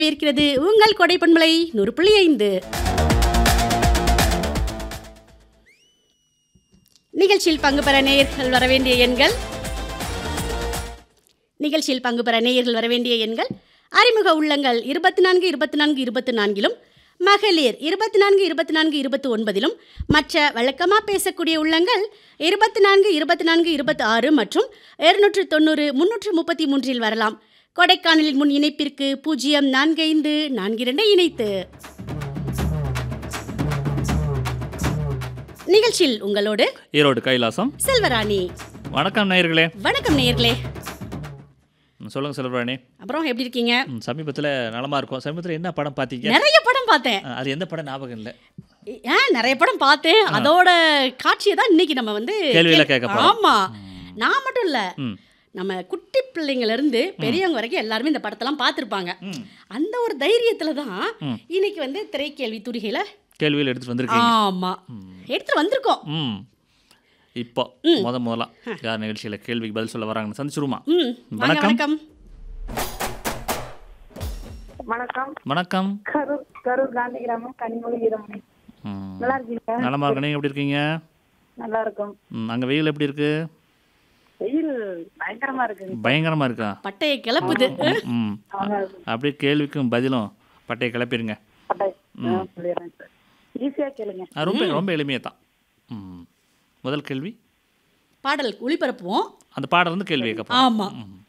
இருக்கிறது உங்கள் கொடை பண்பலை நூறு புள்ளி ஐந்து நிகழ்ச்சியில் பங்கு பெற நேயர்கள் வர வேண்டிய எண்கள் நிகழ்ச்சியில் பங்கு பெற நேயர்கள் வர வேண்டிய எண்கள் அறிமுக உள்ளங்கள் இருபத்தி நான்கு இருபத்தி நான்கு இருபத்தி நான்கிலும் மகளிர் இருபத்தி நான்கு இருபத்தி நான்கு இருபத்தி ஒன்பதிலும் மற்ற வழக்கமாக பேசக்கூடிய உள்ளங்கள் இருபத்தி நான்கு இருபத்தி நான்கு இருபத்தி ஆறு மற்றும் இருநூற்று தொண்ணூறு முன்னூற்று முப்பத்தி மூன்றில் வரலாம் கொடைக்கானலின் முன் இணைப்பிற்கு பூஜ்ஜியம் நான்கு ஐந்து நான்கு இரண்டை இணைத்து நிகழ்ச்சியில் உங்களோடு ஈரோடு கைலாசம் செல்வராணி வணக்கம் நேயர்களே வணக்கம் நேயர்களே ம், சொல்லுங்க செல்வராணி அப்புறம் எப்படி இருக்கீங்க ம், சமீபத்தில் நலமா இருக்கும் சமீபத்தில் என்ன படம் பார்த்தீங்க நிறைய படம் பார்த்தேன் ஆ, அது எந்த படம் ஞாபகம் இல்லை ஏன் நிறைய படம் பார்த்தேன் அதோட காட்சியை தான் இன்னைக்கு நம்ம வந்து கேள்வியில கேள்- கேட்க போறோம். ஆமா நான் மட்டும் இல்ல ம் நம்ம குட்டி பிள்ளைங்கள்ல இருந்து பெரியவங்க வரைக்கும் எல்லாருமே இந்த படத்தெல்லாம் பார்த்துருப்பாங்க ம் அந்த ஒரு தைரியத்துல தான் ம். இன்னைக்கு வந்து திரைக்கேள்வி துரிகையில கேள்வியில் எடுத்துட்டு வந்திருக்கீங்க ஆமா எடுத்துட்டு வந்திருக்கோம் ம் இப்போ முத முதலா யார் நிகழ்ச்சியில் கேள்விக்கு பதில் சொல்ல வராங்கன்னு சந்திச்சிருமா ம் வாங்க வணக்கம். வணக்கம் வணக்கம் வணக்கம் கரூர் கரூர் காந்தி கிராமம் கனிமொழி வீரமணி ம் நல்லா இருக்கீங்க நலமா இருக்கு நீங்கள் எப்படி இருக்கீங்க நல்லா இருக்கும் ம் அங்கே வெயில் எப்படி இருக்கு வெயில் பயங்கரமா இருக்குங்க பயங்கரமா இருக்கா பட்டையை கிளப்புது ம் அப்படியே கேள்விக்கும் பதிலும் பட்டையை கிளப்பிருங்க பட்டை ஆ, சொல்லிடுறேன் சார் ஈஸியா கேளுங்க ஆ, ரொம்ப ரொம்ப எளிமையாக தான் ம் முதல் கேள்வி பாடல் ஒளிபரப்புவோம் அந்த பாடல் வந்து கேள்வி கேட்கப்போம் ஆமா ம்